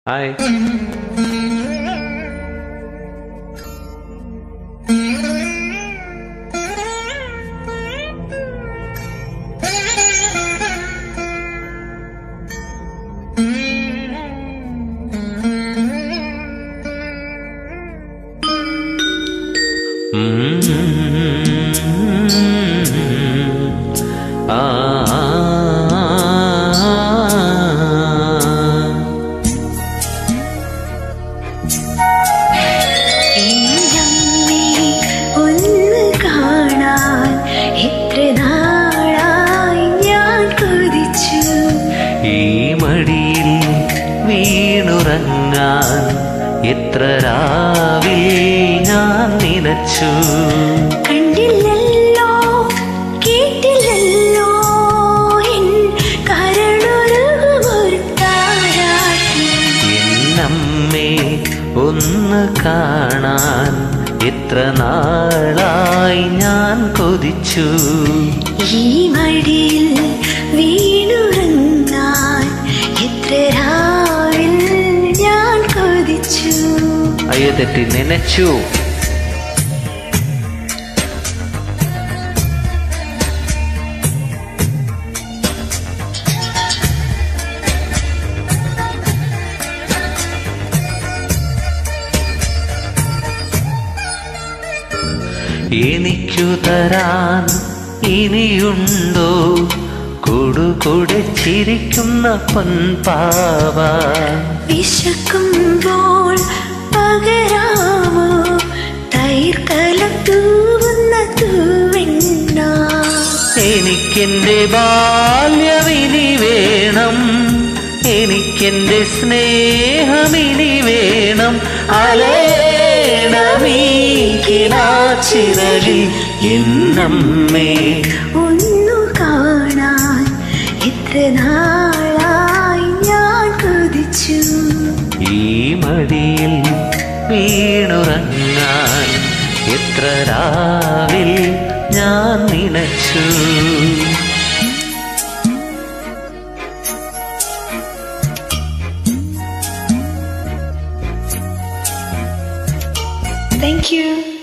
hi ആ എൻ്റമ്മേ ഒന്ന് കാണാൻ എത്ര നാളായി ഞാൻ കൊതിച്ചു ഈ മടിയിൽ വീണുറങ്ങാൻ എത്ര രാവിൽ ഞാൻ നിലച്ചു കണ്ടില്ലല്ലോ കേട്ടില്ലല്ലോ എൻ കരളൊരുകുമൊരു താരാട്ടി എന്നമ്മേ ഒന്ന് കാണാൻ എത്ര നാളായി ഞാൻ കൊതിച്ചു ഈ മടിയിൽ വീണുറങ്ങാൻ എത്ര രാവിൽ ഞാൻ കൊതിച്ചു അയ്യോ തെറ്റി നനച്ചു എനിക്കു തരാൻ ഇനിയുണ്ടോ കൊടുകൊടെ ചിരിക്കുന്ന പൊൻപാവ വിശക്കുമ്പോൾ പകരാമോ തൈർക്കലം തൂവുന്ന തൂവെണ്ണ എനിക്കെന്റെ ബാല്യമിനി വേണം എനിക്കെന്റെ സ്നേഹമിനി വേണം അലേണമീക്കിനാച്ചിറകിൽ എന്നമ്മേ ഒന്നു കാണാൻ എത്ര നാളായി ഞാൻ കൊതിച്ചു ഈ മടിയിൽ വീണുറങ്ങാൻ എത്ര രാവിൽ ഞാൻ നിലച്ചു താങ്ക് യു